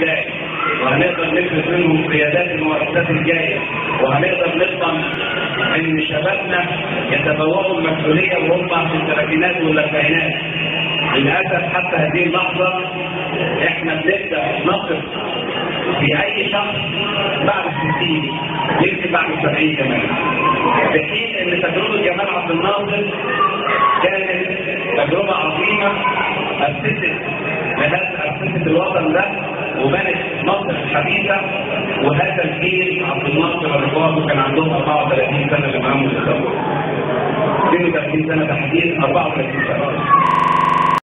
ازاي وهنقدر نفرز منهم قيادات المؤسسات الجايه وهنقدر نضمن ان شبابنا يتبوأوا المسؤوليه وهم في الثلاثينات والاربعينات للاسف حتى هذه اللحظه احنا بنبدا نقف في اي شخص بعد الستين يمكن بعد السبعين كمان في حين ان تجربه جمال عبد الناصر كانت تجربه عظيمه اسست اسست الوطن ده وبنت مصر الحديثه وهذا الجيل عبد الناصر ورفاقه كان عندهم 34 سنه لما قاموا بالثوره 32 سنه تحديدا 34 سنه